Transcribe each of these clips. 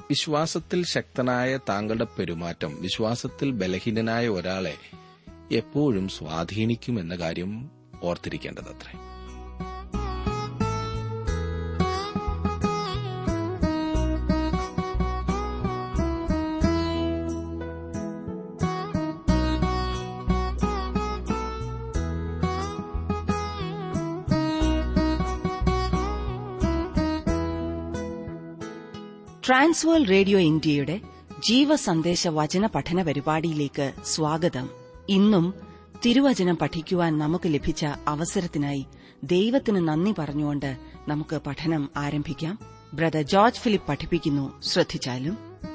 വിശ്വാസത്തിൽ ശക്തനായ താങ്കളുടെ പെരുമാറ്റം വിശ്വാസത്തിൽ ബലഹീനനായ ഒരാളെ എപ്പോഴും സ്വാധീനിക്കുമെന്ന കാര്യം ഓർത്തിരിക്കേണ്ടതത്രേ ട്രാൻസ്വേൾ റേഡിയോ ഇന്ത്യയുടെ ജീവസന്ദേശ വചന പഠന പരിപാടിയിലേക്ക് സ്വാഗതം ഇന്നും തിരുവചനം പഠിക്കുവാൻ നമുക്ക് ലഭിച്ച അവസരത്തിനായി ദൈവത്തിന് നന്ദി പറഞ്ഞുകൊണ്ട് നമുക്ക് പഠനം ആരംഭിക്കാം ബ്രദർ ജോർജ് ഫിലിപ്പ് പഠിപ്പിക്കുന്നു ശ്രദ്ധിച്ചാലും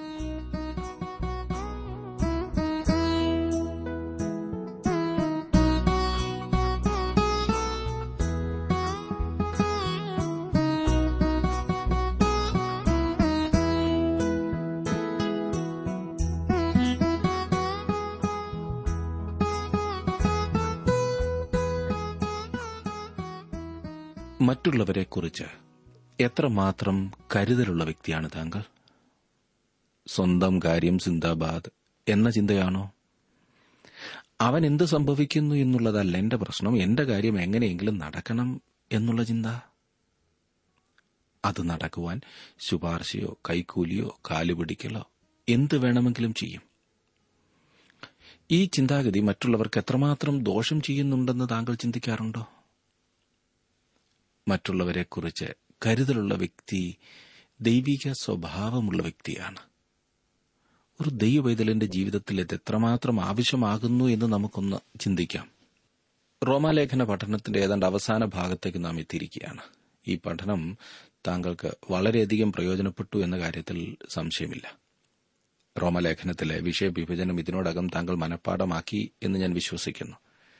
മറ്റുള്ളവരെക്കുറിച്ച് എത്രമാത്രം കരുതലുള്ള വ്യക്തിയാണ് താങ്കൾ സ്വന്തം കാര്യം സിന്ദാബാദ് എന്ന ചിന്തയാണോ അവൻ എന്ത് സംഭവിക്കുന്നു എന്നുള്ളതല്ല എന്റെ പ്രശ്നം എന്റെ കാര്യം എങ്ങനെയെങ്കിലും നടക്കണം എന്നുള്ള ചിന്ത അത് നടക്കുവാൻ ശുപാർശയോ കൈക്കൂലിയോ കാലുപിടിക്കലോ എന്ത് വേണമെങ്കിലും ചെയ്യും ഈ ചിന്താഗതി മറ്റുള്ളവർക്ക് എത്രമാത്രം ദോഷം ചെയ്യുന്നുണ്ടെന്ന് താങ്കൾ ചിന്തിക്കാറുണ്ടോ മറ്റുള്ളവരെക്കുറിച്ച് കരുതലുള്ള വ്യക്തി ദൈവിക സ്വഭാവമുള്ള വ്യക്തിയാണ് ഒരു ദൈവവൈതലിന്റെ ജീവിതത്തിൽ ഇത് എത്രമാത്രം ആവശ്യമാകുന്നു എന്ന് നമുക്കൊന്ന് ചിന്തിക്കാം റോമാലേഖന പഠനത്തിന്റെ ഏതാണ്ട് അവസാന ഭാഗത്തേക്ക് നാം എത്തിയിരിക്കുകയാണ് ഈ പഠനം താങ്കൾക്ക് വളരെയധികം പ്രയോജനപ്പെട്ടു എന്ന കാര്യത്തിൽ സംശയമില്ല റോമലേഖനത്തിലെ വിഷയവിഭജനം ഇതിനോടകം താങ്കൾ മനഃപ്പാടമാക്കി എന്ന് ഞാൻ വിശ്വസിക്കുന്നു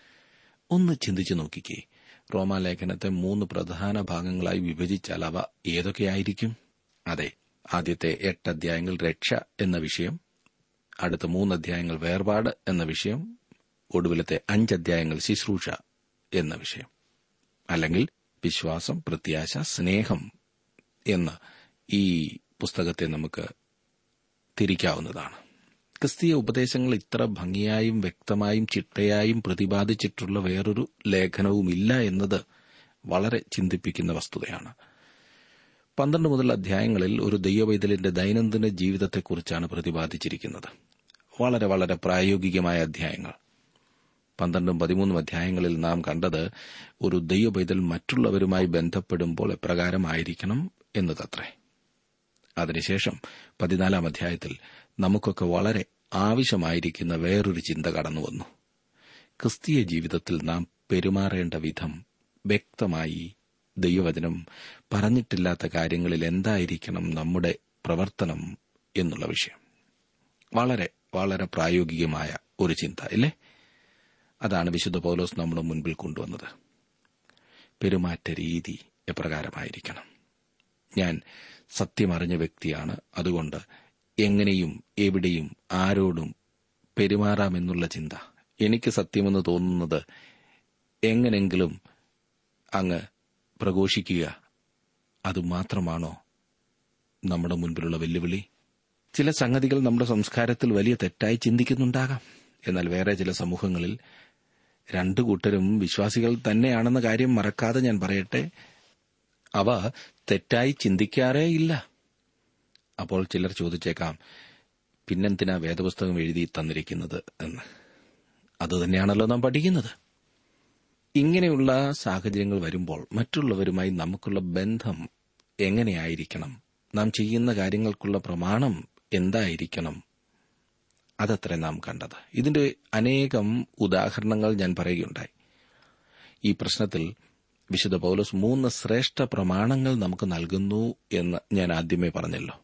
ഒന്ന് ചിന്തിച്ചു നോക്കിക്കേ റോമാലേഖനത്തെ മൂന്ന് പ്രധാന ഭാഗങ്ങളായി വിഭജിച്ചാൽ അവ ഏതൊക്കെയായിരിക്കും അതെ ആദ്യത്തെ എട്ട് അധ്യായങ്ങൾ രക്ഷ എന്ന വിഷയം അടുത്ത മൂന്ന് അധ്യായങ്ങൾ വേർപാട് എന്ന വിഷയം ഒടുവിലത്തെ അഞ്ച് അധ്യായങ്ങൾ ശുശ്രൂഷ എന്ന വിഷയം അല്ലെങ്കിൽ വിശ്വാസം പ്രത്യാശ സ്നേഹം എന്ന് ഈ പുസ്തകത്തെ നമുക്ക് തിരിക്കാവുന്നതാണ് ക്രിസ്തീയ ഉപദേശങ്ങൾ ഇത്ര ഭംഗിയായും വ്യക്തമായും ചിട്ടയായും പ്രതിപാദിച്ചിട്ടുള്ള വേറൊരു ലേഖനവുമില്ല എന്നത് വളരെ ചിന്തിപ്പിക്കുന്ന വസ്തുതയാണ് പന്ത്രണ്ട് മുതൽ അധ്യായങ്ങളിൽ ഒരു ദൈവവൈതലിന്റെ ദൈനംദിന ജീവിതത്തെക്കുറിച്ചാണ് പ്രതിപാദിച്ചിരിക്കുന്നത് വളരെ വളരെ പ്രായോഗികമായ അധ്യായങ്ങൾ പന്ത്രണ്ടും പതിമൂന്നും അധ്യായങ്ങളിൽ നാം കണ്ടത് ഒരു ദൈവപൈതൽ മറ്റുള്ളവരുമായി ബന്ധപ്പെടുമ്പോൾ എപ്രകാരമായിരിക്കണം എന്നതത്രേ അതിനുശേഷം പതിനാലാം അധ്യായത്തിൽ നമുക്കൊക്കെ വളരെ ആവശ്യമായിരിക്കുന്ന വേറൊരു ചിന്ത കടന്നുവന്നു ക്രിസ്തീയ ജീവിതത്തിൽ നാം പെരുമാറേണ്ട വിധം വ്യക്തമായി ദൈവവചനം പറഞ്ഞിട്ടില്ലാത്ത കാര്യങ്ങളിൽ എന്തായിരിക്കണം നമ്മുടെ പ്രവർത്തനം എന്നുള്ള വിഷയം വളരെ വളരെ പ്രായോഗികമായ ഒരു ചിന്ത ഇല്ലേ അതാണ് വിശുദ്ധ പൗലോസ് നമ്മുടെ മുൻപിൽ കൊണ്ടുവന്നത് പെരുമാറ്റ രീതി എപ്രകാരമായിരിക്കണം ഞാൻ സത്യമറിഞ്ഞ വ്യക്തിയാണ് അതുകൊണ്ട് എങ്ങനെയും എവിടെയും ആരോടും പെരുമാറാമെന്നുള്ള ചിന്ത എനിക്ക് സത്യമെന്ന് തോന്നുന്നത് എങ്ങനെങ്കിലും അങ്ങ് പ്രഘോഷിക്കുക അതുമാത്രമാണോ നമ്മുടെ മുൻപിലുള്ള വെല്ലുവിളി ചില സംഗതികൾ നമ്മുടെ സംസ്കാരത്തിൽ വലിയ തെറ്റായി ചിന്തിക്കുന്നുണ്ടാകാം എന്നാൽ വേറെ ചില സമൂഹങ്ങളിൽ രണ്ടു കൂട്ടരും വിശ്വാസികൾ തന്നെയാണെന്ന കാര്യം മറക്കാതെ ഞാൻ പറയട്ടെ അവ തെറ്റായി ചിന്തിക്കാറേ ഇല്ല അപ്പോൾ ചിലർ ചോദിച്ചേക്കാം പിന്നെന്തിനാ വേദപുസ്തകം എഴുതി തന്നിരിക്കുന്നത് എന്ന് അതുതന്നെയാണല്ലോ നാം പഠിക്കുന്നത് ഇങ്ങനെയുള്ള സാഹചര്യങ്ങൾ വരുമ്പോൾ മറ്റുള്ളവരുമായി നമുക്കുള്ള ബന്ധം എങ്ങനെയായിരിക്കണം നാം ചെയ്യുന്ന കാര്യങ്ങൾക്കുള്ള പ്രമാണം എന്തായിരിക്കണം അതത്ര നാം കണ്ടത് ഇതിന്റെ അനേകം ഉദാഹരണങ്ങൾ ഞാൻ പറയുകയുണ്ടായി ഈ പ്രശ്നത്തിൽ വിശുദ്ധ പൗലോസ് മൂന്ന് ശ്രേഷ്ഠ പ്രമാണങ്ങൾ നമുക്ക് നൽകുന്നു എന്ന് ഞാൻ ആദ്യമേ പറഞ്ഞല്ലോ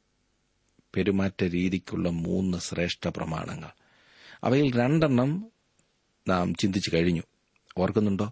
പെരുമാറ്റ രീതിക്കുള്ള മൂന്ന് ശ്രേഷ്ഠ പ്രമാണങ്ങൾ അവയിൽ രണ്ടെണ്ണം നാം ചിന്തിച്ചു കഴിഞ്ഞു ഓർക്കുന്നുണ്ടോ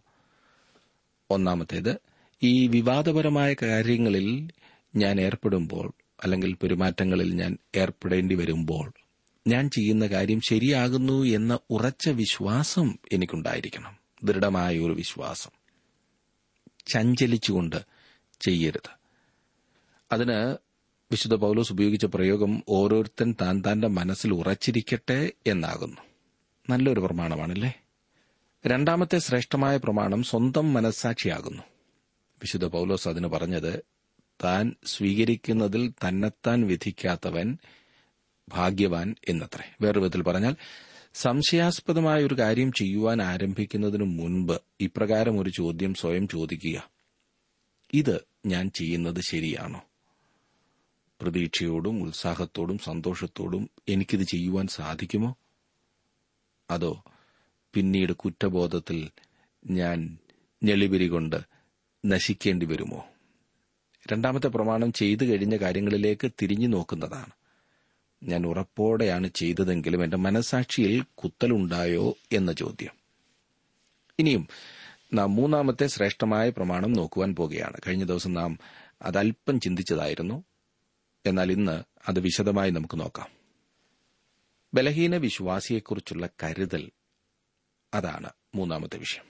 ഒന്നാമത്തേത് ഈ വിവാദപരമായ കാര്യങ്ങളിൽ ഞാൻ ഏർപ്പെടുമ്പോൾ അല്ലെങ്കിൽ പെരുമാറ്റങ്ങളിൽ ഞാൻ ഏർപ്പെടേണ്ടി വരുമ്പോൾ ഞാൻ ചെയ്യുന്ന കാര്യം ശരിയാകുന്നു എന്ന ഉറച്ച വിശ്വാസം എനിക്കുണ്ടായിരിക്കണം ദൃഢമായ ഒരു വിശ്വാസം ചഞ്ചലിച്ചുകൊണ്ട് ചെയ്യരുത് അതിന് വിശുദ്ധ പൗലോസ് ഉപയോഗിച്ച പ്രയോഗം ഓരോരുത്തൻ താൻ താന്റെ മനസ്സിൽ ഉറച്ചിരിക്കട്ടെ എന്നാകുന്നു നല്ലൊരു പ്രമാണമാണല്ലേ രണ്ടാമത്തെ ശ്രേഷ്ഠമായ പ്രമാണം സ്വന്തം മനസ്സാക്ഷിയാകുന്നു വിശുദ്ധ പൗലോസ് അതിന് പറഞ്ഞത് താൻ സ്വീകരിക്കുന്നതിൽ തന്നെത്താൻ വിധിക്കാത്തവൻ ഭാഗ്യവാൻ എന്നത്രേ വേറൊരു വിധത്തിൽ പറഞ്ഞാൽ സംശയാസ്പദമായ ഒരു കാര്യം ചെയ്യുവാൻ ആരംഭിക്കുന്നതിനു മുൻപ് ഇപ്രകാരം ഒരു ചോദ്യം സ്വയം ചോദിക്കുക ഇത് ഞാൻ ചെയ്യുന്നത് ശരിയാണോ പ്രതീക്ഷയോടും ഉത്സാഹത്തോടും സന്തോഷത്തോടും എനിക്കിത് ചെയ്യുവാൻ സാധിക്കുമോ അതോ പിന്നീട് കുറ്റബോധത്തിൽ ഞാൻ ഞെളിപിരി കൊണ്ട് നശിക്കേണ്ടി വരുമോ രണ്ടാമത്തെ പ്രമാണം ചെയ്തു കഴിഞ്ഞ കാര്യങ്ങളിലേക്ക് തിരിഞ്ഞു നോക്കുന്നതാണ് ഞാൻ ഉറപ്പോടെയാണ് ചെയ്തതെങ്കിലും എന്റെ മനസാക്ഷിയിൽ കുത്തലുണ്ടായോ എന്ന ചോദ്യം ഇനിയും നാം മൂന്നാമത്തെ ശ്രേഷ്ഠമായ പ്രമാണം നോക്കുവാൻ പോകുകയാണ് കഴിഞ്ഞ ദിവസം നാം അതല്പം ചിന്തിച്ചതായിരുന്നു എന്നാൽ ഇന്ന് അത് വിശദമായി നമുക്ക് നോക്കാം ബലഹീന വിശ്വാസിയെക്കുറിച്ചുള്ള കരുതൽ അതാണ് മൂന്നാമത്തെ വിഷയം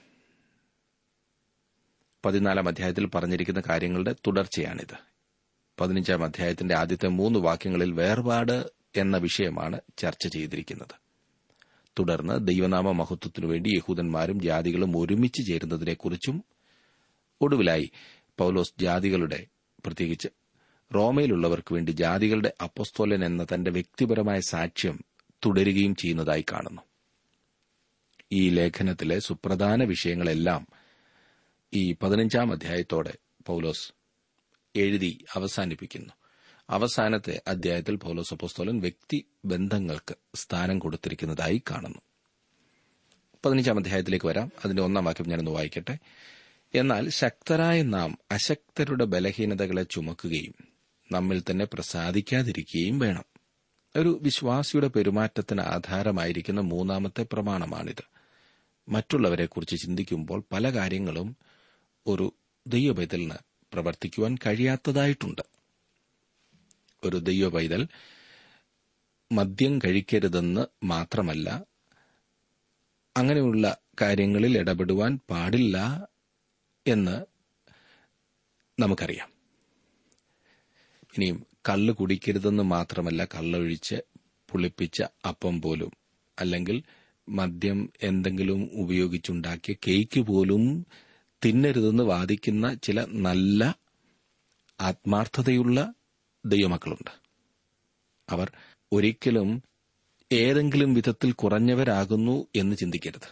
പതിനാലാം അധ്യായത്തിൽ പറഞ്ഞിരിക്കുന്ന കാര്യങ്ങളുടെ തുടർച്ചയാണിത് പതിനഞ്ചാം അധ്യായത്തിന്റെ ആദ്യത്തെ മൂന്ന് വാക്യങ്ങളിൽ വേർപാട് എന്ന വിഷയമാണ് ചർച്ച ചെയ്തിരിക്കുന്നത് തുടർന്ന് ദൈവനാമ മഹത്വത്തിനു വേണ്ടി യഹൂദന്മാരും ജാതികളും ഒരുമിച്ച് ചേരുന്നതിനെക്കുറിച്ചും ഒടുവിലായി പൌലോസ് ജാതികളുടെ പ്രത്യേകിച്ച് റോമയിലുള്ളവർക്ക് വേണ്ടി ജാതികളുടെ അപ്പസ്തോലൻ എന്ന തന്റെ വ്യക്തിപരമായ സാക്ഷ്യം തുടരുകയും ചെയ്യുന്നതായി കാണുന്നു ഈ ലേഖനത്തിലെ സുപ്രധാന വിഷയങ്ങളെല്ലാം ഈ പതിനഞ്ചാം അധ്യായത്തോടെ പൌലോസ് എഴുതി അവസാനിപ്പിക്കുന്നു അവസാനത്തെ അധ്യായത്തിൽ പൌലോസ് അപ്പോസ്തോലൻ വ്യക്തി ബന്ധങ്ങൾക്ക് സ്ഥാനം കൊടുത്തിരിക്കുന്നതായി കാണുന്നു പതിനഞ്ചാം അധ്യായത്തിലേക്ക് വരാം അതിന്റെ ഒന്നാം വാക്യം ഞാനൊന്ന് വായിക്കട്ടെ എന്നാൽ ശക്തരായ നാം അശക്തരുടെ ബലഹീനതകളെ ചുമക്കുകയും നമ്മിൽ തന്നെ പ്രസാദിക്കാതിരിക്കുകയും വേണം ഒരു വിശ്വാസിയുടെ പെരുമാറ്റത്തിന് ആധാരമായിരിക്കുന്ന മൂന്നാമത്തെ പ്രമാണമാണിത് മറ്റുള്ളവരെക്കുറിച്ച് ചിന്തിക്കുമ്പോൾ പല കാര്യങ്ങളും ഒരു ദൈവപൈതലിന് പ്രവർത്തിക്കുവാൻ കഴിയാത്തതായിട്ടുണ്ട് ഒരു ദൈവപൈതൽ മദ്യം കഴിക്കരുതെന്ന് മാത്രമല്ല അങ്ങനെയുള്ള കാര്യങ്ങളിൽ ഇടപെടുവാൻ പാടില്ല എന്ന് നമുക്കറിയാം ഇനിയും കള്ള് കുടിക്കരുതെന്ന് മാത്രമല്ല കള്ളൊഴിച്ച് പുളിപ്പിച്ച അപ്പം പോലും അല്ലെങ്കിൽ മദ്യം എന്തെങ്കിലും ഉപയോഗിച്ചുണ്ടാക്കിയ കേക്ക് പോലും തിന്നരുതെന്ന് വാദിക്കുന്ന ചില നല്ല ആത്മാർത്ഥതയുള്ള ദൈവമക്കളുണ്ട് അവർ ഒരിക്കലും ഏതെങ്കിലും വിധത്തിൽ കുറഞ്ഞവരാകുന്നു എന്ന് ചിന്തിക്കരുത്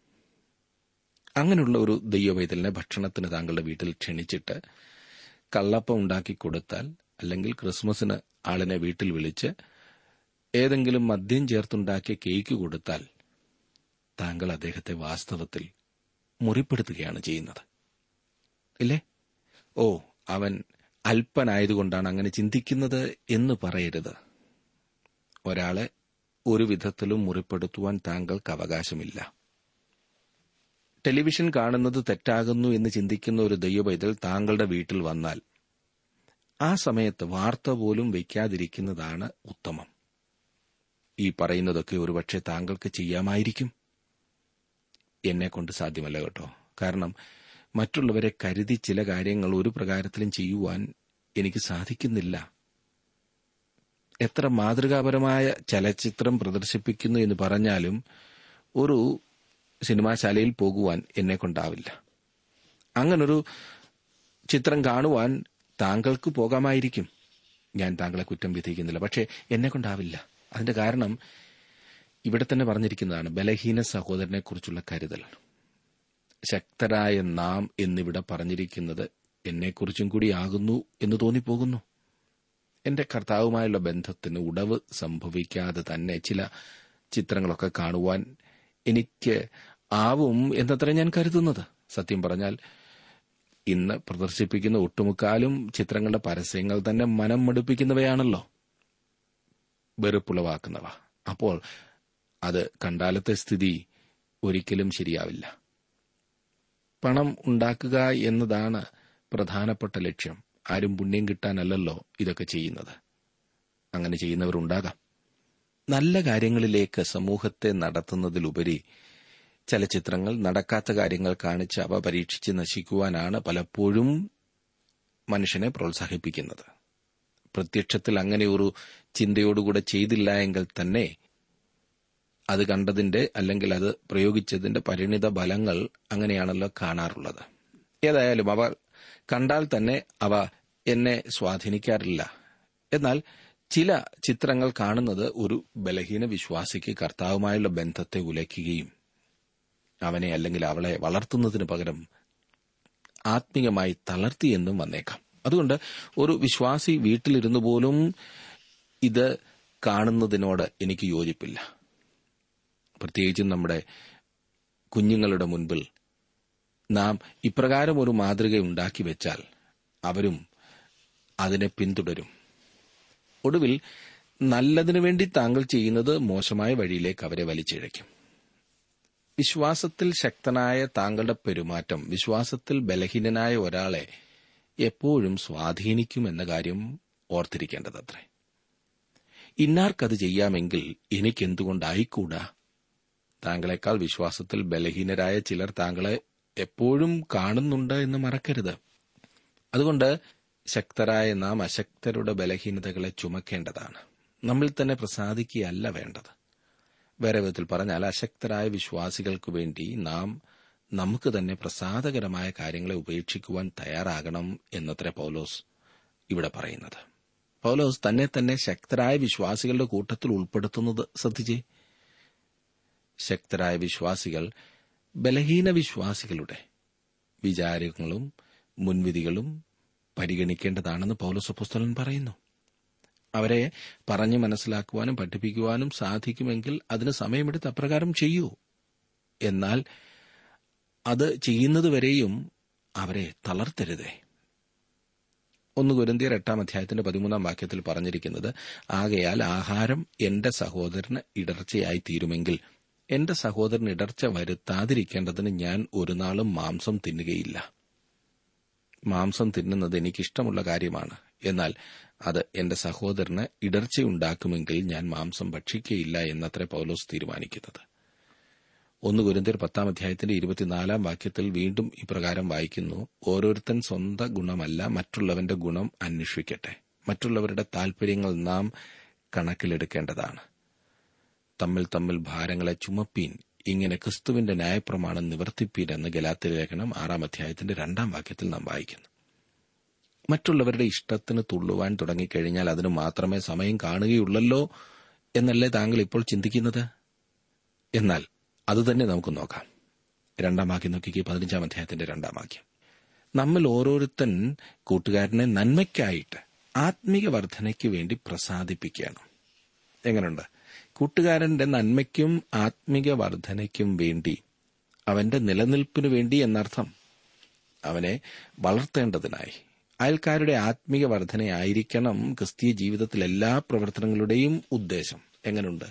അങ്ങനെയുള്ള ഒരു ദൈവവൈതലിനെ ഭക്ഷണത്തിന് താങ്കളുടെ വീട്ടിൽ ക്ഷണിച്ചിട്ട് കള്ളപ്പം ഉണ്ടാക്കി കൊടുത്താൽ അല്ലെങ്കിൽ ക്രിസ്മസിന് ആളിനെ വീട്ടിൽ വിളിച്ച് ഏതെങ്കിലും മദ്യം ചേർത്തുണ്ടാക്കിയ കേക്ക് കൊടുത്താൽ താങ്കൾ അദ്ദേഹത്തെ വാസ്തവത്തിൽ മുറിപ്പെടുത്തുകയാണ് ചെയ്യുന്നത് ഇല്ലേ ഓ അവൻ അല്പനായതുകൊണ്ടാണ് അങ്ങനെ ചിന്തിക്കുന്നത് എന്ന് പറയരുത് ഒരാളെ ഒരു വിധത്തിലും മുറിപ്പെടുത്തുവാൻ താങ്കൾക്ക് അവകാശമില്ല ടെലിവിഷൻ കാണുന്നത് തെറ്റാകുന്നു എന്ന് ചിന്തിക്കുന്ന ഒരു ദൈവപൈതൽ താങ്കളുടെ വീട്ടിൽ വന്നാൽ ആ സമയത്ത് വാർത്ത പോലും വയ്ക്കാതിരിക്കുന്നതാണ് ഉത്തമം ഈ പറയുന്നതൊക്കെ ഒരുപക്ഷെ താങ്കൾക്ക് ചെയ്യാമായിരിക്കും എന്നെ കൊണ്ട് സാധ്യമല്ല കേട്ടോ കാരണം മറ്റുള്ളവരെ കരുതി ചില കാര്യങ്ങൾ ഒരു പ്രകാരത്തിലും ചെയ്യുവാൻ എനിക്ക് സാധിക്കുന്നില്ല എത്ര മാതൃകാപരമായ ചലച്ചിത്രം പ്രദർശിപ്പിക്കുന്നു എന്ന് പറഞ്ഞാലും ഒരു സിനിമാശാലയിൽ പോകുവാൻ എന്നെ കൊണ്ടാവില്ല അങ്ങനൊരു ചിത്രം കാണുവാൻ താങ്കൾക്ക് പോകാമായിരിക്കും ഞാൻ താങ്കളെ കുറ്റം വിധിക്കുന്നില്ല പക്ഷേ എന്നെ കൊണ്ടാവില്ല അതിന്റെ കാരണം ഇവിടെ തന്നെ പറഞ്ഞിരിക്കുന്നതാണ് ബലഹീന സഹോദരനെ കുറിച്ചുള്ള കരുതൽ ശക്തരായ നാം എന്നിവിടെ പറഞ്ഞിരിക്കുന്നത് എന്നെക്കുറിച്ചും കൂടി ആകുന്നു എന്ന് തോന്നിപ്പോകുന്നു എന്റെ കർത്താവുമായുള്ള ബന്ധത്തിന് ഉടവ് സംഭവിക്കാതെ തന്നെ ചില ചിത്രങ്ങളൊക്കെ കാണുവാൻ എനിക്ക് ആവും എന്നത്ര ഞാൻ കരുതുന്നത് സത്യം പറഞ്ഞാൽ ഇന്ന് പ്രദർശിപ്പിക്കുന്ന ഒട്ടുമുക്കാലും ചിത്രങ്ങളുടെ പരസ്യങ്ങൾ തന്നെ മനം മടുപ്പിക്കുന്നവയാണല്ലോ വെറുപ്പുളവാക്കുന്നവ അപ്പോൾ അത് കണ്ടാലത്തെ സ്ഥിതി ഒരിക്കലും ശരിയാവില്ല പണം ഉണ്ടാക്കുക എന്നതാണ് പ്രധാനപ്പെട്ട ലക്ഷ്യം ആരും പുണ്യം കിട്ടാനല്ലല്ലോ ഇതൊക്കെ ചെയ്യുന്നത് അങ്ങനെ ചെയ്യുന്നവരുണ്ടാകാം നല്ല കാര്യങ്ങളിലേക്ക് സമൂഹത്തെ നടത്തുന്നതിലുപരി ചലച്ചിത്രങ്ങൾ നടക്കാത്ത കാര്യങ്ങൾ കാണിച്ച് അവ പരീക്ഷിച്ച് നശിക്കുവാനാണ് പലപ്പോഴും മനുഷ്യനെ പ്രോത്സാഹിപ്പിക്കുന്നത് പ്രത്യക്ഷത്തിൽ അങ്ങനെ ഒരു ചിന്തയോടുകൂടെ ചെയ്തില്ല എങ്കിൽ തന്നെ അത് കണ്ടതിന്റെ അല്ലെങ്കിൽ അത് പ്രയോഗിച്ചതിന്റെ പരിണിത ഫലങ്ങൾ അങ്ങനെയാണല്ലോ കാണാറുള്ളത് ഏതായാലും അവ കണ്ടാൽ തന്നെ അവ എന്നെ സ്വാധീനിക്കാറില്ല എന്നാൽ ചില ചിത്രങ്ങൾ കാണുന്നത് ഒരു ബലഹീന വിശ്വാസിക്ക് കർത്താവുമായുള്ള ബന്ധത്തെ ഉലയ്ക്കുകയും അവനെ അല്ലെങ്കിൽ അവളെ വളർത്തുന്നതിന് പകരം ആത്മീയമായി തളർത്തിയെന്നും വന്നേക്കാം അതുകൊണ്ട് ഒരു വിശ്വാസി വീട്ടിലിരുന്നു പോലും ഇത് കാണുന്നതിനോട് എനിക്ക് യോജിപ്പില്ല പ്രത്യേകിച്ചും നമ്മുടെ കുഞ്ഞുങ്ങളുടെ മുൻപിൽ നാം ഇപ്രകാരം ഒരു മാതൃക ഉണ്ടാക്കി വെച്ചാൽ അവരും അതിനെ പിന്തുടരും ഒടുവിൽ നല്ലതിനു വേണ്ടി താങ്കൾ ചെയ്യുന്നത് മോശമായ വഴിയിലേക്ക് അവരെ വലിച്ചിഴയ്ക്കും വിശ്വാസത്തിൽ ശക്തനായ താങ്കളുടെ പെരുമാറ്റം വിശ്വാസത്തിൽ ബലഹീനനായ ഒരാളെ എപ്പോഴും സ്വാധീനിക്കുമെന്ന കാര്യം ഓർത്തിരിക്കേണ്ടതത്രേ ഇന്നാർക്കത് ചെയ്യാമെങ്കിൽ എനിക്കെന്തുകൊണ്ടായിക്കൂടാ താങ്കളെക്കാൾ വിശ്വാസത്തിൽ ബലഹീനരായ ചിലർ താങ്കളെ എപ്പോഴും കാണുന്നുണ്ട് എന്ന് മറക്കരുത് അതുകൊണ്ട് ശക്തരായ നാം അശക്തരുടെ ബലഹീനതകളെ ചുമക്കേണ്ടതാണ് നമ്മിൽ തന്നെ പ്രസാദിക്കുകയല്ല വേണ്ടത് വേറെ വിധത്തിൽ പറഞ്ഞാൽ അശക്തരായ വിശ്വാസികൾക്ക് വേണ്ടി നാം നമുക്ക് തന്നെ പ്രസാദകരമായ കാര്യങ്ങളെ ഉപേക്ഷിക്കുവാൻ തയ്യാറാകണം എന്നത്ര പൗലോസ് ഇവിടെ പറയുന്നത് പൗലോസ് തന്നെ തന്നെ ശക്തരായ വിശ്വാസികളുടെ കൂട്ടത്തിൽ ഉൾപ്പെടുത്തുന്നത് ശ്രദ്ധിച്ചേ ശക്തരായ വിശ്വാസികൾ ബലഹീന വിശ്വാസികളുടെ വിചാരങ്ങളും മുൻവിധികളും പരിഗണിക്കേണ്ടതാണെന്ന് പൗലോസ് പുസ്തകൻ പറയുന്നു അവരെ പറഞ്ഞു മനസ്സിലാക്കുവാനും പഠിപ്പിക്കുവാനും സാധിക്കുമെങ്കിൽ അതിന് സമയമെടുത്ത് അപ്രകാരം ചെയ്യൂ എന്നാൽ അത് ചെയ്യുന്നതുവരെയും അവരെ തളർത്തരുതേ ഒന്ന് കുരുന്തിയർ എട്ടാം അധ്യായത്തിന്റെ പതിമൂന്നാം വാക്യത്തിൽ പറഞ്ഞിരിക്കുന്നത് ആകയാൽ ആഹാരം എന്റെ സഹോദരന് ഇടർച്ചയായി തീരുമെങ്കിൽ എന്റെ സഹോദരൻ ഇടർച്ച വരുത്താതിരിക്കേണ്ടതിന് ഞാൻ ഒരു നാളും മാംസം തിന്നുകയില്ല മാംസം തിന്നുന്നത് എനിക്കിഷ്ടമുള്ള കാര്യമാണ് എന്നാൽ അത് എന്റെ സഹോദരന് ഇടർച്ചയുണ്ടാക്കുമെങ്കിൽ ഞാൻ മാംസം ഭക്ഷിക്കയില്ല എന്നത്ര പൗലോസ് തീരുമാനിക്കുന്നത് ഒന്ന് കുരുന്തിർ പത്താം അധ്യായത്തിന്റെ ഇരുപത്തിനാലാം വാക്യത്തിൽ വീണ്ടും ഇപ്രകാരം വായിക്കുന്നു ഓരോരുത്തൻ സ്വന്തം ഗുണമല്ല മറ്റുള്ളവന്റെ ഗുണം അന്വേഷിക്കട്ടെ മറ്റുള്ളവരുടെ താൽപര്യങ്ങൾ നാം കണക്കിലെടുക്കേണ്ടതാണ് തമ്മിൽ തമ്മിൽ ഭാരങ്ങളെ ചുമപ്പീൻ ഇങ്ങനെ ക്രിസ്തുവിന്റെ ന്യായപ്രമാണം നിവർത്തിപ്പീൻ എന്ന് ഗലാത്തി ലേഖനം ആറാം അധ്യായത്തിന്റെ രണ്ടാം വാക്യത്തിൽ നാം വായിക്കുന്നു മറ്റുള്ളവരുടെ ഇഷ്ടത്തിന് തുള്ളുവാൻ തുടങ്ങിക്കഴിഞ്ഞാൽ അതിന് മാത്രമേ സമയം കാണുകയുള്ളല്ലോ എന്നല്ലേ താങ്കൾ ഇപ്പോൾ ചിന്തിക്കുന്നത് എന്നാൽ അതുതന്നെ നമുക്ക് നോക്കാം രണ്ടാം വാക്യം നോക്കിക്കേ പതിനഞ്ചാം അധ്യായത്തിന്റെ രണ്ടാം വാക്യം നമ്മൾ ഓരോരുത്തൻ കൂട്ടുകാരനെ നന്മയ്ക്കായിട്ട് ആത്മീക വർധനയ്ക്ക് വേണ്ടി പ്രസാദിപ്പിക്കുകയാണ് എങ്ങനെയുണ്ട് കൂട്ടുകാരന്റെ നന്മയ്ക്കും ആത്മീക വർധനയ്ക്കും വേണ്ടി അവന്റെ നിലനിൽപ്പിനു വേണ്ടി എന്നർത്ഥം അവനെ വളർത്തേണ്ടതിനായി അയൽക്കാരുടെ ആത്മീക വർധനയായിരിക്കണം ക്രിസ്തീയ ജീവിതത്തിൽ എല്ലാ പ്രവർത്തനങ്ങളുടെയും ഉദ്ദേശം എങ്ങനെയുണ്ട്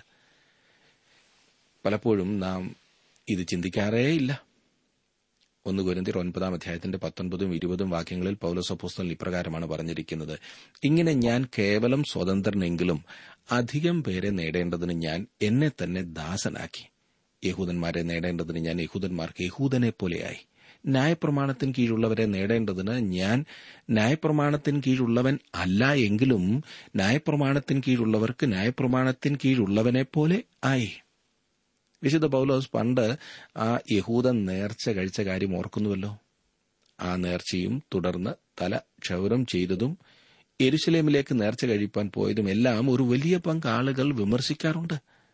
പലപ്പോഴും നാം ഇത് ചിന്തിക്കാറേയില്ല ഒന്ന് കുരന്തിർ ഒൻപതാം അധ്യായത്തിന്റെ പത്തൊൻപതും ഇരുപതും വാക്യങ്ങളിൽ പൌലോസപ്പോസ്തൽ ഇപ്രകാരമാണ് പറഞ്ഞിരിക്കുന്നത് ഇങ്ങനെ ഞാൻ കേവലം സ്വതന്ത്രനെങ്കിലും അധികം പേരെ നേടേണ്ടതിന് ഞാൻ എന്നെ തന്നെ ദാസനാക്കി യഹൂദന്മാരെ നേടേണ്ടതിന് ഞാൻ യഹൂദന്മാർക്ക് യഹൂദനെ പോലെയായി ന്യായപ്രമാണത്തിന് കീഴുള്ളവരെ നേടേണ്ടതിന് ഞാൻ ന്യായപ്രമാണത്തിന് കീഴുള്ളവൻ അല്ല എങ്കിലും ന്യായപ്രമാണത്തിന് കീഴുള്ളവർക്ക് ന്യായപ്രമാണത്തിന് കീഴുള്ളവനെ പോലെ ആയി വിശുദ്ധ പൗലോസ് പണ്ട് ആ യഹൂദ നേർച്ച കഴിച്ച കാര്യം ഓർക്കുന്നുവല്ലോ ആ നേർച്ചയും തുടർന്ന് തല ക്ഷൗരം ചെയ്തതും എരുശലേമിലേക്ക് നേർച്ച കഴിപ്പാൻ പോയതും എല്ലാം ഒരു വലിയ പങ്ക് ആളുകൾ വിമർശിക്കാറുണ്ട്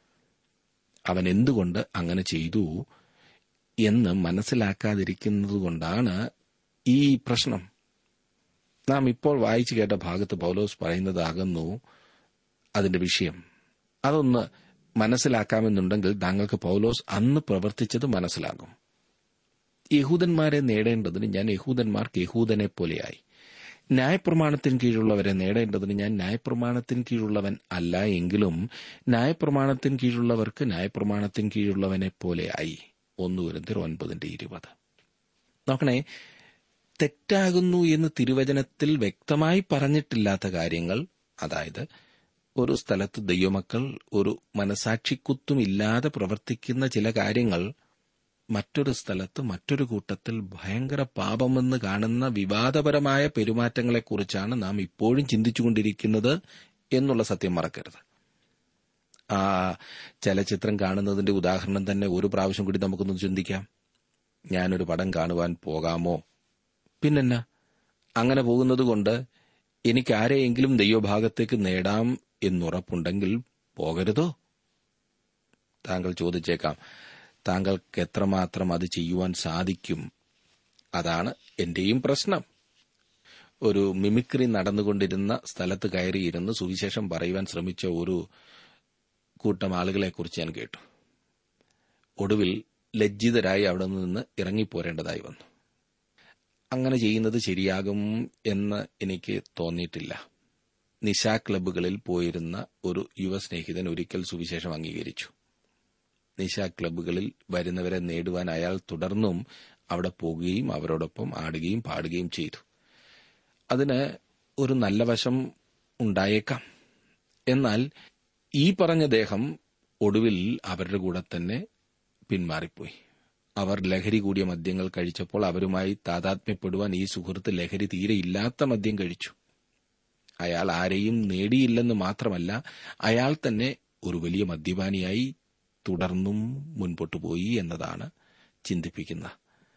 അവൻ എന്തുകൊണ്ട് അങ്ങനെ ചെയ്തു എന്ന് മനസ്സിലാക്കാതിരിക്കുന്നതുകൊണ്ടാണ് ഈ പ്രശ്നം നാം ഇപ്പോൾ വായിച്ചു കേട്ട ഭാഗത്ത് പൗലോസ് പറയുന്നതാകുന്നു അതിന്റെ വിഷയം അതൊന്ന് മനസ്സിലാക്കാമെന്നുണ്ടെങ്കിൽ താങ്കൾക്ക് പൗലോസ് അന്ന് പ്രവർത്തിച്ചത് മനസ്സിലാകും യഹൂദന്മാരെ നേടേണ്ടതിന് ഞാൻ യഹൂദന്മാർക്ക് യഹൂദനെ പോലെയായി ന്യായപ്രമാണത്തിന് കീഴുള്ളവരെ നേടേണ്ടതിന് ഞാൻ ന്യായപ്രമാണത്തിന് കീഴുള്ളവൻ അല്ല എങ്കിലും ന്യായപ്രമാണത്തിന് കീഴുള്ളവർക്ക് ന്യായപ്രമാണത്തിന് കീഴുള്ളവനെ പോലെയായി ഒന്ന് കുരന്തിർ ഒൻപതിന്റെ ഇരുപത് നോക്കണേ തെറ്റാകുന്നു എന്ന് തിരുവചനത്തിൽ വ്യക്തമായി പറഞ്ഞിട്ടില്ലാത്ത കാര്യങ്ങൾ അതായത് ഒരു സ്ഥലത്ത് ദൈവമക്കൾ ഒരു മനസാക്ഷിക്കുത്തുമില്ലാതെ പ്രവർത്തിക്കുന്ന ചില കാര്യങ്ങൾ മറ്റൊരു സ്ഥലത്ത് മറ്റൊരു കൂട്ടത്തിൽ ഭയങ്കര പാപമെന്ന് കാണുന്ന വിവാദപരമായ പെരുമാറ്റങ്ങളെക്കുറിച്ചാണ് നാം ഇപ്പോഴും ചിന്തിച്ചുകൊണ്ടിരിക്കുന്നത് എന്നുള്ള സത്യം മറക്കരുത് ആ ചലച്ചിത്രം കാണുന്നതിന്റെ ഉദാഹരണം തന്നെ ഒരു പ്രാവശ്യം കൂടി നമുക്കൊന്ന് ചിന്തിക്കാം ഞാനൊരു പടം കാണുവാൻ പോകാമോ പിന്നെന്നാ അങ്ങനെ പോകുന്നത് കൊണ്ട് എനിക്ക് ആരെയെങ്കിലും ദൈവഭാഗത്തേക്ക് നേടാം എന്നുറപ്പുണ്ടെങ്കിൽ പോകരുതോ താങ്കൾ ചോദിച്ചേക്കാം താങ്കൾക്ക് എത്രമാത്രം അത് ചെയ്യുവാൻ സാധിക്കും അതാണ് എന്റെയും പ്രശ്നം ഒരു മിമിക്രി നടന്നുകൊണ്ടിരുന്ന സ്ഥലത്ത് കയറിയിരുന്ന് സുവിശേഷം പറയുവാൻ ശ്രമിച്ച ഒരു കൂട്ടം ആളുകളെക്കുറിച്ച് ഞാൻ കേട്ടു ഒടുവിൽ ലജ്ജിതരായി അവിടെ നിന്ന് ഇറങ്ങിപ്പോരേണ്ടതായി വന്നു അങ്ങനെ ചെയ്യുന്നത് ശരിയാകും എന്ന് എനിക്ക് തോന്നിയിട്ടില്ല നിശാ ക്ലബ്ബുകളിൽ പോയിരുന്ന ഒരു യുവ സ്നേഹിതൻ ഒരിക്കൽ സുവിശേഷം അംഗീകരിച്ചു നിശാ ക്ലബ്ബുകളിൽ വരുന്നവരെ നേടുവാൻ അയാൾ തുടർന്നും അവിടെ പോകുകയും അവരോടൊപ്പം ആടുകയും പാടുകയും ചെയ്തു അതിന് ഒരു നല്ല വശം ഉണ്ടായേക്കാം എന്നാൽ ഈ പറഞ്ഞ ദേഹം ഒടുവിൽ അവരുടെ കൂടെ തന്നെ പിന്മാറിപ്പോയി അവർ ലഹരി കൂടിയ മദ്യങ്ങൾ കഴിച്ചപ്പോൾ അവരുമായി താതാത്മ്യപ്പെടുവാൻ ഈ സുഹൃത്ത് ലഹരി തീരെ ഇല്ലാത്ത മദ്യം കഴിച്ചു അയാൾ ആരെയും നേടിയില്ലെന്ന് മാത്രമല്ല അയാൾ തന്നെ ഒരു വലിയ മദ്യപാനിയായി തുടർന്നും മുൻപോട്ടു പോയി എന്നതാണ് ചിന്തിപ്പിക്കുന്ന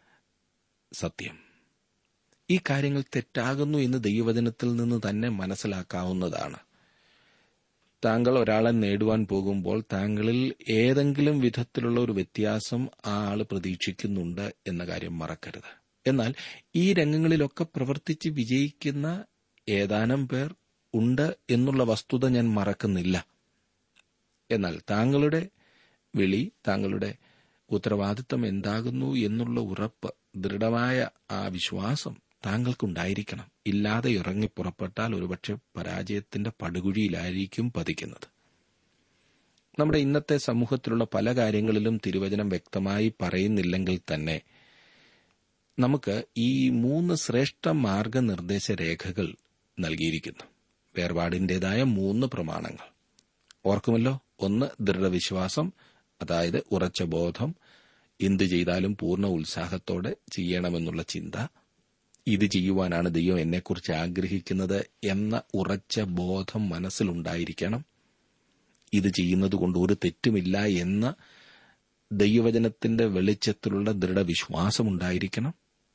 സത്യം ഈ കാര്യങ്ങൾ തെറ്റാകുന്നു എന്ന് ദൈവവചനത്തിൽ നിന്ന് തന്നെ മനസ്സിലാക്കാവുന്നതാണ് താങ്കൾ ഒരാളെ നേടുവാൻ പോകുമ്പോൾ താങ്കളിൽ ഏതെങ്കിലും വിധത്തിലുള്ള ഒരു വ്യത്യാസം ആ ആള് പ്രതീക്ഷിക്കുന്നുണ്ട് എന്ന കാര്യം മറക്കരുത് എന്നാൽ ഈ രംഗങ്ങളിലൊക്കെ പ്രവർത്തിച്ച് വിജയിക്കുന്ന ഏതാനും പേർ ഉണ്ട് എന്നുള്ള വസ്തുത ഞാൻ മറക്കുന്നില്ല എന്നാൽ താങ്കളുടെ വിളി താങ്കളുടെ ഉത്തരവാദിത്തം എന്താകുന്നു എന്നുള്ള ഉറപ്പ് ദൃഢമായ ആ വിശ്വാസം താങ്കൾക്കുണ്ടായിരിക്കണം ഇല്ലാതെ ഇറങ്ങി പുറപ്പെട്ടാൽ ഒരുപക്ഷെ പരാജയത്തിന്റെ പടുകുഴിയിലായിരിക്കും പതിക്കുന്നത് നമ്മുടെ ഇന്നത്തെ സമൂഹത്തിലുള്ള പല കാര്യങ്ങളിലും തിരുവചനം വ്യക്തമായി പറയുന്നില്ലെങ്കിൽ തന്നെ നമുക്ക് ഈ മൂന്ന് ശ്രേഷ്ഠ മാർഗനിർദ്ദേശ രേഖകൾ നൽകിയിരിക്കുന്നു വേർപാടിന്റേതായ മൂന്ന് പ്രമാണങ്ങൾ ഓർക്കുമല്ലോ ഒന്ന് ദൃഢവിശ്വാസം അതായത് ഉറച്ച ബോധം എന്തു ചെയ്താലും പൂർണ്ണ ഉത്സാഹത്തോടെ ചെയ്യണമെന്നുള്ള ചിന്ത ഇത് ചെയ്യുവാനാണ് ദൈവം എന്നെക്കുറിച്ച് ആഗ്രഹിക്കുന്നത് എന്ന ഉറച്ച ബോധം മനസ്സിലുണ്ടായിരിക്കണം ഇത് ചെയ്യുന്നത് കൊണ്ട് ഒരു തെറ്റുമില്ല എന്ന ദൈവവചനത്തിന്റെ വെളിച്ചത്തിലുള്ള ദൃഢവിശ്വാസം ഉണ്ടായിരിക്കണം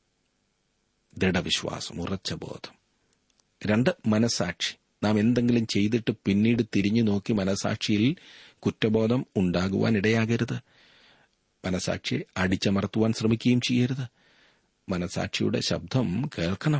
ദൃഢവിശ്വാസം ഉറച്ച ബോധം രണ്ട് മനസാക്ഷി നാം എന്തെങ്കിലും ചെയ്തിട്ട് പിന്നീട് തിരിഞ്ഞു നോക്കി മനസാക്ഷിയിൽ കുറ്റബോധം ഉണ്ടാകുവാൻ ഇടയാകരുത് മനസാക്ഷിയെ അടിച്ചമർത്തുവാൻ ശ്രമിക്കുകയും ചെയ്യരുത് മനസാക്ഷിയുടെ ശബ്ദം കേൾക്കണം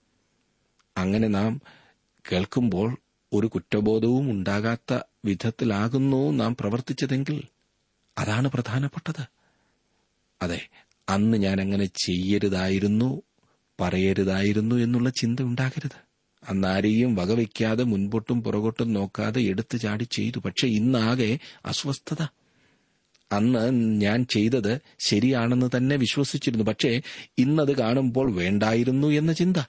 അങ്ങനെ നാം കേൾക്കുമ്പോൾ ഒരു കുറ്റബോധവും ഉണ്ടാകാത്ത വിധത്തിലാകുന്നു നാം പ്രവർത്തിച്ചതെങ്കിൽ അതാണ് പ്രധാനപ്പെട്ടത് അതെ അന്ന് ഞാൻ അങ്ങനെ ചെയ്യരുതായിരുന്നു പറയരുതായിരുന്നു എന്നുള്ള ചിന്ത ഉണ്ടാകരുത് അന്ന് ആരെയും വകവയ്ക്കാതെ മുൻപോട്ടും പുറകോട്ടും നോക്കാതെ എടുത്തു ചാടി ചെയ്തു പക്ഷെ ഇന്നാകെ അസ്വസ്ഥത അന്ന് ഞാൻ ചെയ്തത് ശരിയാണെന്ന് തന്നെ വിശ്വസിച്ചിരുന്നു പക്ഷേ ഇന്നത് കാണുമ്പോൾ വേണ്ടായിരുന്നു എന്ന ചിന്ത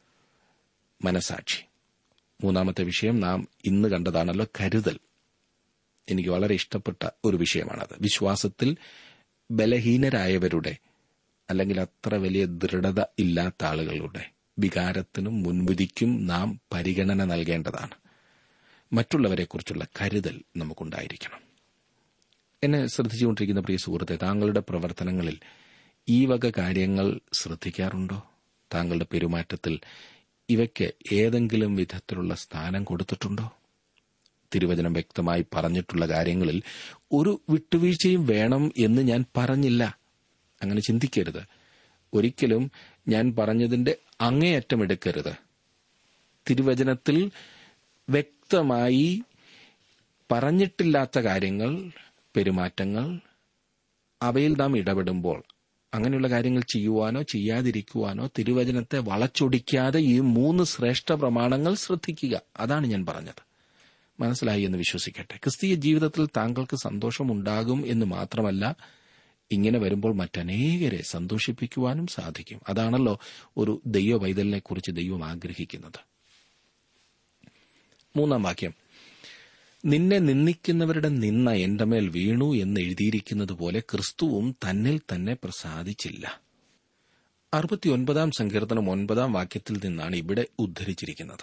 മനസാക്ഷി മൂന്നാമത്തെ വിഷയം നാം ഇന്ന് കണ്ടതാണല്ലോ കരുതൽ എനിക്ക് വളരെ ഇഷ്ടപ്പെട്ട ഒരു വിഷയമാണത് വിശ്വാസത്തിൽ ബലഹീനരായവരുടെ അല്ലെങ്കിൽ അത്ര വലിയ ദൃഢത ഇല്ലാത്ത ആളുകളുടെ വികാരത്തിനും മുൻവിധിക്കും നാം പരിഗണന നൽകേണ്ടതാണ് മറ്റുള്ളവരെക്കുറിച്ചുള്ള കരുതൽ നമുക്കുണ്ടായിരിക്കണം എന്നെ ശ്രദ്ധിച്ചുകൊണ്ടിരിക്കുന്ന പ്രിയ സുഹൃത്തെ താങ്കളുടെ പ്രവർത്തനങ്ങളിൽ ഈ വക കാര്യങ്ങൾ ശ്രദ്ധിക്കാറുണ്ടോ താങ്കളുടെ പെരുമാറ്റത്തിൽ ഇവയ്ക്ക് ഏതെങ്കിലും വിധത്തിലുള്ള സ്ഥാനം കൊടുത്തിട്ടുണ്ടോ തിരുവചനം വ്യക്തമായി പറഞ്ഞിട്ടുള്ള കാര്യങ്ങളിൽ ഒരു വിട്ടുവീഴ്ചയും വേണം എന്ന് ഞാൻ പറഞ്ഞില്ല അങ്ങനെ ചിന്തിക്കരുത് ഒരിക്കലും ഞാൻ പറഞ്ഞതിന്റെ അങ്ങേയറ്റം എടുക്കരുത് തിരുവചനത്തിൽ വ്യക്തമായി പറഞ്ഞിട്ടില്ലാത്ത കാര്യങ്ങൾ പെരുമാറ്റങ്ങൾ അവയിൽ നാം ഇടപെടുമ്പോൾ അങ്ങനെയുള്ള കാര്യങ്ങൾ ചെയ്യുവാനോ ചെയ്യാതിരിക്കുവാനോ തിരുവചനത്തെ വളച്ചൊടിക്കാതെ ഈ മൂന്ന് ശ്രേഷ്ഠ പ്രമാണങ്ങൾ ശ്രദ്ധിക്കുക അതാണ് ഞാൻ പറഞ്ഞത് മനസ്സിലായി എന്ന് വിശ്വസിക്കട്ടെ ക്രിസ്തീയ ജീവിതത്തിൽ താങ്കൾക്ക് സന്തോഷമുണ്ടാകും എന്ന് മാത്രമല്ല ഇങ്ങനെ വരുമ്പോൾ മറ്റനേകരെ സന്തോഷിപ്പിക്കുവാനും സാധിക്കും അതാണല്ലോ ഒരു ദൈവ വൈതലിനെ കുറിച്ച് ദൈവം ആഗ്രഹിക്കുന്നത് മൂന്നാം വാക്യം നിന്നെ നിന്ദിക്കുന്നവരുടെ നിന്ന എന്റെ മേൽ വീണു എന്ന് എഴുതിയിരിക്കുന്നത് പോലെ ക്രിസ്തുവും തന്നിൽ തന്നെ പ്രസാദിച്ചില്ല അറുപത്തിയൊൻപതാം സങ്കീർത്തനം ഒൻപതാം വാക്യത്തിൽ നിന്നാണ് ഇവിടെ ഉദ്ധരിച്ചിരിക്കുന്നത്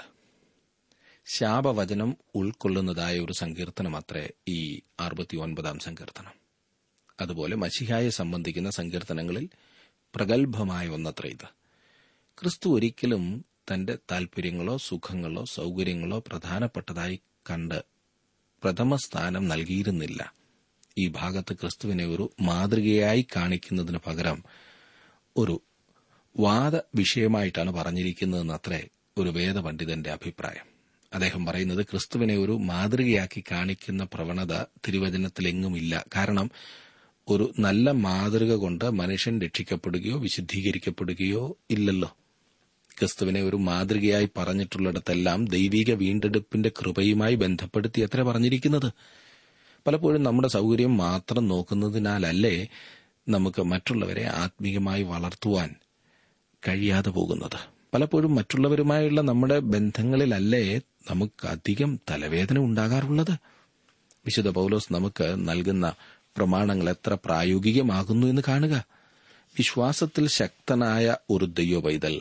ശാപവചനം ഉൾക്കൊള്ളുന്നതായ ഒരു സങ്കീർത്തനമത്രേ ഈ അറുപത്തിയൊൻപതാം സങ്കീർത്തനം അതുപോലെ മഷിഹായെ സംബന്ധിക്കുന്ന സങ്കീർത്തനങ്ങളിൽ പ്രഗത്ഭമായ ഒന്നത്ര ഇത് ക്രിസ്തു ഒരിക്കലും തന്റെ താൽപര്യങ്ങളോ സുഖങ്ങളോ സൌകര്യങ്ങളോ പ്രധാനപ്പെട്ടതായി കണ്ട് പ്രഥമ സ്ഥാനം നൽകിയിരുന്നില്ല ഈ ഭാഗത്ത് ക്രിസ്തുവിനെ ഒരു മാതൃകയായി കാണിക്കുന്നതിന് പകരം ഒരു വാദ വിഷയമായിട്ടാണ് പറഞ്ഞിരിക്കുന്നതെന്നത്രേ ഒരു വേദപണ്ഡിതന്റെ അഭിപ്രായം അദ്ദേഹം പറയുന്നത് ക്രിസ്തുവിനെ ഒരു മാതൃകയാക്കി കാണിക്കുന്ന പ്രവണത തിരുവചനത്തിലെങ്ങുമില്ല കാരണം ഒരു നല്ല മാതൃക കൊണ്ട് മനുഷ്യൻ രക്ഷിക്കപ്പെടുകയോ വിശുദ്ധീകരിക്കപ്പെടുകയോ ഇല്ലല്ലോ ക്രിസ്തുവിനെ ഒരു മാതൃകയായി പറഞ്ഞിട്ടുള്ളിടത്തെല്ലാം ദൈവിക വീണ്ടെടുപ്പിന്റെ കൃപയുമായി ബന്ധപ്പെടുത്തി എത്ര പറഞ്ഞിരിക്കുന്നത് പലപ്പോഴും നമ്മുടെ സൗകര്യം മാത്രം നോക്കുന്നതിനാലല്ലേ നമുക്ക് മറ്റുള്ളവരെ ആത്മീയമായി വളർത്തുവാൻ കഴിയാതെ പോകുന്നത് പലപ്പോഴും മറ്റുള്ളവരുമായുള്ള നമ്മുടെ ബന്ധങ്ങളിലല്ലേ നമുക്ക് അധികം തലവേദന ഉണ്ടാകാറുള്ളത് വിശുദ്ധ പൗലോസ് നമുക്ക് നൽകുന്ന പ്രമാണങ്ങൾ എത്ര പ്രായോഗികമാകുന്നു എന്ന് കാണുക വിശ്വാസത്തിൽ ശക്തനായ ഒരു ദൈവ പൈതൽ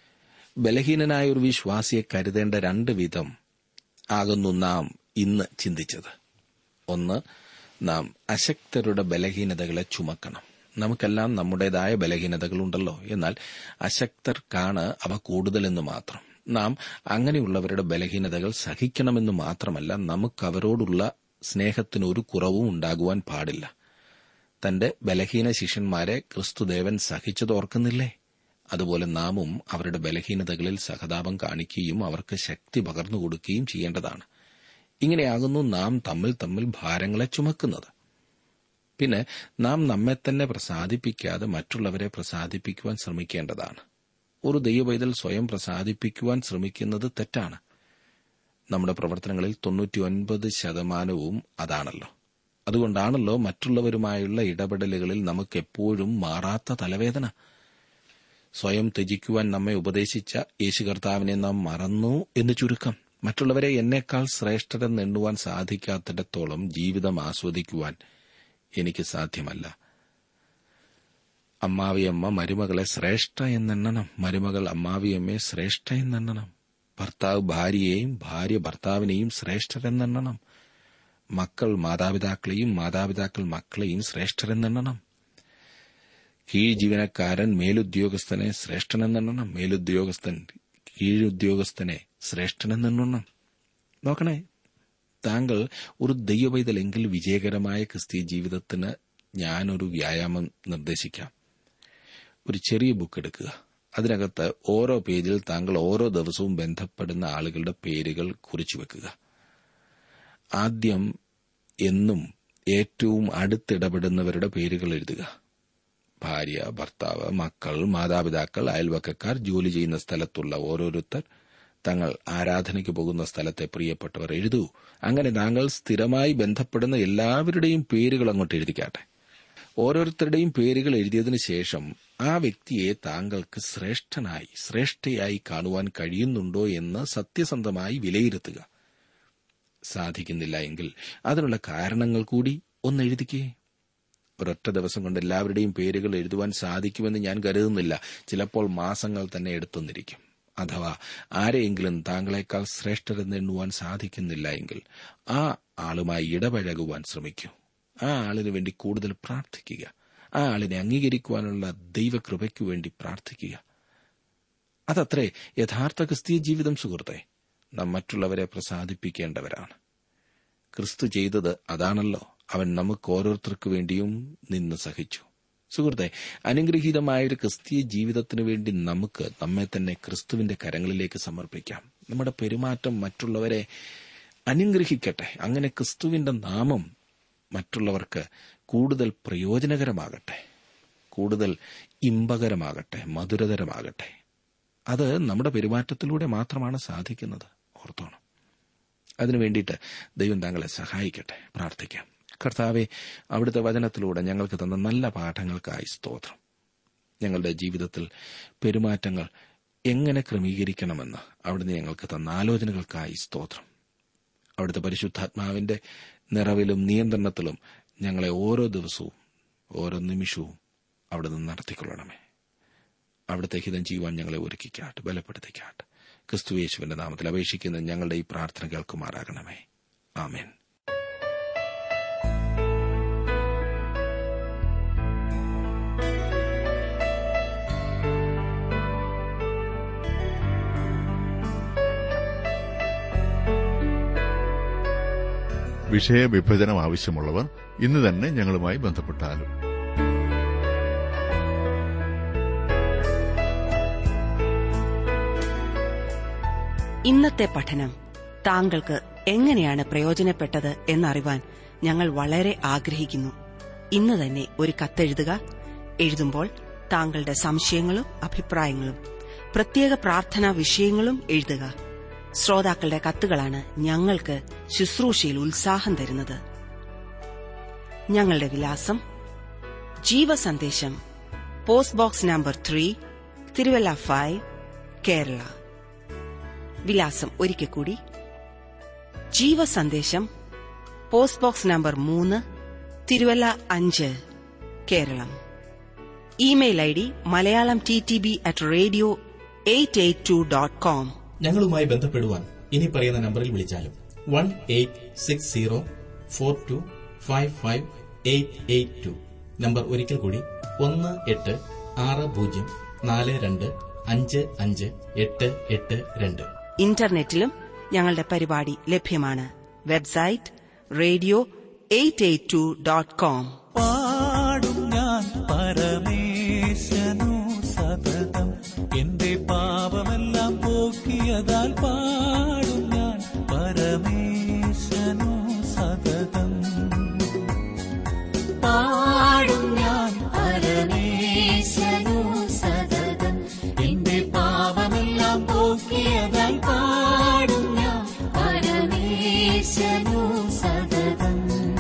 ബലഹീനനായ ഒരു വിശ്വാസിയെ കരുതേണ്ട രണ്ട് വിധം ആകുന്നു നാം ഇന്ന് ചിന്തിച്ചത് ഒന്ന് നാം അശക്തരുടെ ബലഹീനതകളെ ചുമക്കണം നമുക്കെല്ലാം നമ്മുടേതായ ബലഹീനതകളുണ്ടല്ലോ എന്നാൽ അശക്തർക്കാണ് അവ കൂടുതലെന്ന് മാത്രം നാം അങ്ങനെയുള്ളവരുടെ ബലഹീനതകൾ സഹിക്കണമെന്ന് മാത്രമല്ല നമുക്ക് അവരോടുള്ള സ്നേഹത്തിന് ഒരു കുറവും ഉണ്ടാകുവാൻ പാടില്ല തന്റെ ബലഹീന ശിഷ്യന്മാരെ ക്രിസ്തുദേവൻ സഹിച്ചതോർക്കുന്നില്ലേ അതുപോലെ നാമും അവരുടെ ബലഹീനതകളിൽ സഹതാപം കാണിക്കുകയും അവർക്ക് ശക്തി പകർന്നു കൊടുക്കുകയും ചെയ്യേണ്ടതാണ് ഇങ്ങനെയാകുന്നു നാം തമ്മിൽ തമ്മിൽ ഭാരങ്ങളെ ചുമക്കുന്നത് പിന്നെ നാം നമ്മെ തന്നെ പ്രസാദിപ്പിക്കാതെ മറ്റുള്ളവരെ പ്രസാദിപ്പിക്കുവാൻ ശ്രമിക്കേണ്ടതാണ് ഒരു ദൈവവൈതൽ സ്വയം പ്രസാദിപ്പിക്കുവാൻ ശ്രമിക്കുന്നത് തെറ്റാണ് നമ്മുടെ പ്രവർത്തനങ്ങളിൽ തൊണ്ണൂറ്റിയൊൻപത് ശതമാനവും അതാണല്ലോ അതുകൊണ്ടാണല്ലോ മറ്റുള്ളവരുമായുള്ള ഇടപെടലുകളിൽ നമുക്ക് എപ്പോഴും മാറാത്ത തലവേദന സ്വയം ത്യജിക്കുവാൻ നമ്മെ ഉപദേശിച്ച യേശു കർത്താവിനെ നാം മറന്നു എന്ന് ചുരുക്കം മറ്റുള്ളവരെ എന്നേക്കാൾ ശ്രേഷ്ഠരെന്ന് എണ്ണുവാൻ സാധിക്കാത്തിടത്തോളം ജീവിതം ആസ്വദിക്കുവാൻ എനിക്ക് സാധ്യമല്ല അമ്മാവിയമ്മ മരുമകളെ ശ്രേഷ്ഠ എന്നെണ്ണണം മരുമകൾ അമ്മാവിയമ്മയെ ശ്രേഷ്ഠ എന്നെണ്ണണം ഭർത്താവ് ഭാര്യയെയും ഭാര്യ ഭർത്താവിനെയും ശ്രേഷ്ഠരെന്നെണ്ണണം മക്കൾ മാതാപിതാക്കളെയും മാതാപിതാക്കൾ മക്കളെയും ശ്രേഷ്ഠരെന്നെണ്ണണം കീഴ് ജീവനക്കാരൻ മേലുദ്യോഗസ്ഥനെ ശ്രേഷ്ഠനെന്നെണ്ണണം മേലുദ്യോഗസ്ഥൻ കീഴുദ്യോഗസ്ഥനെ ശ്രേഷ്ഠനെന്നെണ്ണണം നോക്കണേ താങ്കൾ ഒരു ദൈവവൈതലെങ്കിൽ വിജയകരമായ ക്രിസ്തീയ ജീവിതത്തിന് ഞാനൊരു വ്യായാമം നിർദ്ദേശിക്കാം ഒരു ചെറിയ ബുക്ക് എടുക്കുക അതിനകത്ത് ഓരോ പേജിൽ താങ്കൾ ഓരോ ദിവസവും ബന്ധപ്പെടുന്ന ആളുകളുടെ പേരുകൾ കുറിച്ചു വെക്കുക ആദ്യം എന്നും ഏറ്റവും അടുത്തിടപെടുന്നവരുടെ പേരുകൾ എഴുതുക ഭാര്യ ഭർത്താവ് മക്കൾ മാതാപിതാക്കൾ അയൽവക്കക്കാർ ജോലി ചെയ്യുന്ന സ്ഥലത്തുള്ള ഓരോരുത്തർ തങ്ങൾ ആരാധനയ്ക്ക് പോകുന്ന സ്ഥലത്തെ പ്രിയപ്പെട്ടവർ എഴുതൂ അങ്ങനെ താങ്കൾ സ്ഥിരമായി ബന്ധപ്പെടുന്ന എല്ലാവരുടെയും പേരുകൾ അങ്ങോട്ട് എഴുതിക്കാട്ടെ ഓരോരുത്തരുടെയും പേരുകൾ എഴുതിയതിനു ശേഷം ആ വ്യക്തിയെ താങ്കൾക്ക് ശ്രേഷ്ഠനായി ശ്രേഷ്ഠയായി കാണുവാൻ കഴിയുന്നുണ്ടോ എന്ന് സത്യസന്ധമായി വിലയിരുത്തുക സാധിക്കുന്നില്ല എങ്കിൽ അതിനുള്ള കാരണങ്ങൾ കൂടി ഒന്ന് എഴുതിക്കേ ഒരൊറ്റ ദിവസം കൊണ്ട് എല്ലാവരുടെയും പേരുകൾ എഴുതുവാൻ സാധിക്കുമെന്ന് ഞാൻ കരുതുന്നില്ല ചിലപ്പോൾ മാസങ്ങൾ തന്നെ എടുത്തുന്നിരിക്കും അഥവാ ആരെയെങ്കിലും താങ്കളെക്കാൾ ശ്രേഷ്ഠരെന്ന് എണ്ണുവാൻ സാധിക്കുന്നില്ല എങ്കിൽ ആ ആളുമായി ഇടപഴകുവാൻ ശ്രമിക്കൂ ആ ആളിനു വേണ്ടി കൂടുതൽ പ്രാർത്ഥിക്കുക ആ ആളിനെ അംഗീകരിക്കുവാനുള്ള ദൈവകൃപയ്ക്കു വേണ്ടി പ്രാർത്ഥിക്കുക അതത്രേ യഥാർത്ഥ ക്രിസ്തീയ ജീവിതം സുഹൃത്തെ നാം മറ്റുള്ളവരെ പ്രസാദിപ്പിക്കേണ്ടവരാണ് ക്രിസ്തു ചെയ്തത് അതാണല്ലോ അവൻ നമുക്ക് ഓരോരുത്തർക്കു വേണ്ടിയും നിന്ന് സഹിച്ചു സുഹൃത്തെ അനുഗ്രഹീതമായൊരു ക്രിസ്തീയ ജീവിതത്തിനു വേണ്ടി നമുക്ക് നമ്മെ തന്നെ ക്രിസ്തുവിന്റെ കരങ്ങളിലേക്ക് സമർപ്പിക്കാം നമ്മുടെ പെരുമാറ്റം മറ്റുള്ളവരെ അനുഗ്രഹിക്കട്ടെ അങ്ങനെ ക്രിസ്തുവിന്റെ നാമം മറ്റുള്ളവർക്ക് കൂടുതൽ പ്രയോജനകരമാകട്ടെ കൂടുതൽ ഇമ്പകരമാകട്ടെ മധുരതരമാകട്ടെ അത് നമ്മുടെ പെരുമാറ്റത്തിലൂടെ മാത്രമാണ് സാധിക്കുന്നത് ഓർത്തോണം അതിനു വേണ്ടിയിട്ട് ദൈവം താങ്കളെ സഹായിക്കട്ടെ പ്രാർത്ഥിക്കാം കർത്താവെ അവിടുത്തെ വചനത്തിലൂടെ ഞങ്ങൾക്ക് തന്ന നല്ല പാഠങ്ങൾക്കായി സ്തോത്രം ഞങ്ങളുടെ ജീവിതത്തിൽ പെരുമാറ്റങ്ങൾ എങ്ങനെ ക്രമീകരിക്കണമെന്ന് അവിടുന്ന് ഞങ്ങൾക്ക് തന്ന ആലോചനകൾക്കായി സ്തോത്രം അവിടുത്തെ പരിശുദ്ധാത്മാവിന്റെ നിറവിലും നിയന്ത്രണത്തിലും ഞങ്ങളെ ഓരോ ദിവസവും ഓരോ നിമിഷവും അവിടെ നിന്ന് നടത്തിക്കൊള്ളണമേ അവിടുത്തെ ഹിതം ചെയ്യുവാൻ ഞങ്ങളെ ഒരുക്കിക്കാട്ട് ബലപ്പെടുത്തിക്കാട്ട് ക്രിസ്തു യേശുവിന്റെ നാമത്തിൽ അപേക്ഷിക്കുന്ന ഞങ്ങളുടെ ഈ പ്രാർത്ഥന കേൾക്കുമാറാകണമേ ആമേൻ വിഷയവിഭജനം ആവശ്യമുള്ളവർ ഇന്ന് തന്നെ ഞങ്ങളുമായി ബന്ധപ്പെട്ടാലും ഇന്നത്തെ പഠനം താങ്കൾക്ക് എങ്ങനെയാണ് പ്രയോജനപ്പെട്ടത് എന്നറിവാൻ ഞങ്ങൾ വളരെ ആഗ്രഹിക്കുന്നു ഇന്ന് തന്നെ ഒരു കത്തെഴുതുക എഴുതുമ്പോൾ താങ്കളുടെ സംശയങ്ങളും അഭിപ്രായങ്ങളും പ്രത്യേക പ്രാർത്ഥനാ വിഷയങ്ങളും എഴുതുക ശ്രോതാക്കളുടെ കത്തുകളാണ് ഞങ്ങൾക്ക് ശുശ്രൂഷയിൽ ഉത്സാഹം തരുന്നത് ഞങ്ങളുടെ വിലാസം Jeevasandesham post box number three Thiruvalla five Kerala വിലാസം ഒരിക്കൽ കൂടി ജീവസന്ദേശം പോസ്റ്റ് ബോക്സ് നമ്പർ മൂന്ന് തിരുവല്ല അഞ്ച് Keralam email I D Malayalam T T B at radio eight eight two dot com ഞങ്ങളുമായി ബന്ധപ്പെടുവാൻ ഇനി പറയുന്ന നമ്പറിൽ വിളിച്ചാലും one eight six zero four two five five eight eight two number ഒരിക്കൽ കൂടി ഒന്ന് എട്ട് ആറ് പൂജ്യം നാല് രണ്ട് അഞ്ച് അഞ്ച് എട്ട് എട്ട് രണ്ട് ഇന്റർനെറ്റിലും ഞങ്ങളുടെ പരിപാടി ലഭ്യമാണ് website radio eight eight two dot com പാടും ഞാൻ പരമേശനു സതതം എന്റെ പാപമെല്ലാം പോക്കിയതാൽ പാടും ഞാൻ പരമേശനു സതതം പാടും ഞാൻ പരമേശനു സതതം എന്റെ പാപമെല്ലാം പോക്കിയതാൽ പാടും ഞാൻ പരമേശനു സതതം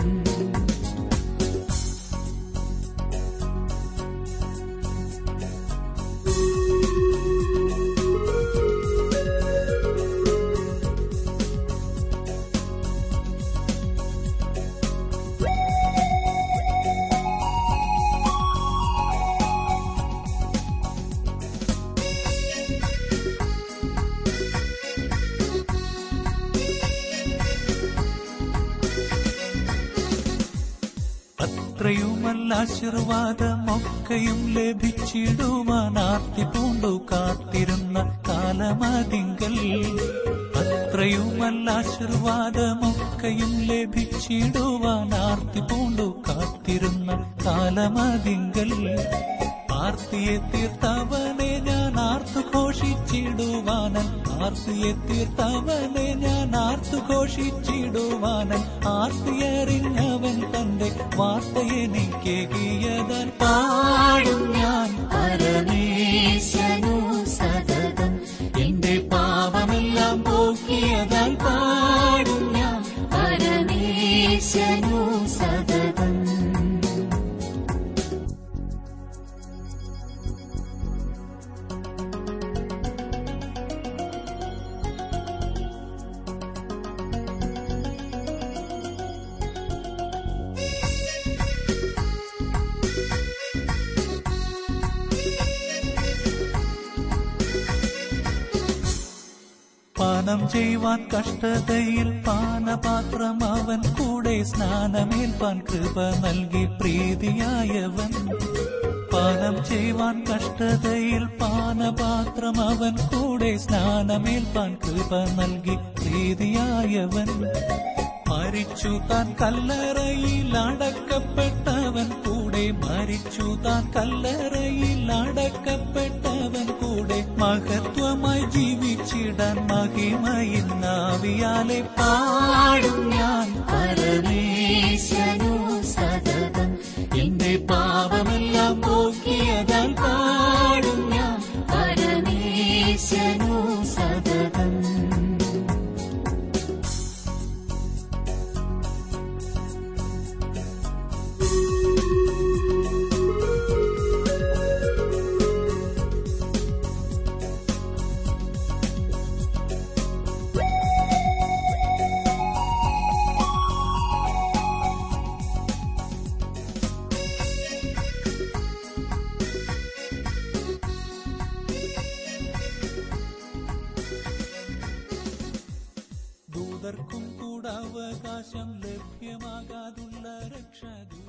അത്രയുമല്ല ആശീർവാദമൊക്കെയും ലഭിച്ചിടുവാൻ ആർത്തി പൂണ്ടു കാത്തിരുന്ന കാലമതിങ്കൽ അത്രയുമല്ല ആശീർവാദമൊക്കെയും ലഭിച്ചിടുവാൻ ആർത്തി പൂണ്ടു കാത്തിരുന്ന കാലമതിങ്കൽ ആർത്തിയെ തീർത്തവനെ ഞാൻ ആർത്തു ഘോഷിച്ചിടുവാനൻ ആർത്തിയെ തീർത്തവനെ ഞാൻ ആർത്തു ഘോഷിച്ചിടുവാനൻ ആർത്തിയറിഞ്ഞവൻ തന്റെ വാർത്തയെനിക്കേകിയതൻ പാടും ഞാൻ പരമേശനു സതതം എന്റെ പാപമെല്ലാം പോക്കിയതാൽ പാടും ഞാൻ പരമേശനു സതതം പാനം ചെയ്യുവാൻ കഷ്ടതയിൽ പാനപാത്രം അവൻ കൂടെ സ്നാനമേൽപ്പാൻ കൃപ നൽകി പ്രീതിയായവൻ പാനം ചെയ്യുവാൻ കഷ്ടതയിൽ പാനപാത്രം അവൻ കൂടെ സ്നാനമേൽപ്പാൻ കൃപ നൽകി പ്രീതിയായവൻ മരിച്ചു താൻ കല്ലറയിൽ അടക്കപ്പെട്ടവൻ കൂടെ മരിച്ചു താൻ കല്ലറയിൽ അടക്കപ്പെട്ടവൻ കൂടെ മഹത്വമായി ജീവിച്ചിടാൻ മഹിമയിൽ നാവിയാലെ പാടും ഞാൻ പരമേശനു സതതം എന്റെ പാപമെല്ലാം പോക്കിയതാൽ പാടും ഞാൻ പരമേശനു സതതം പലർക്കും കൂടെ അവകാശം ലഭ്യമാകാതുള്ള രക്ഷ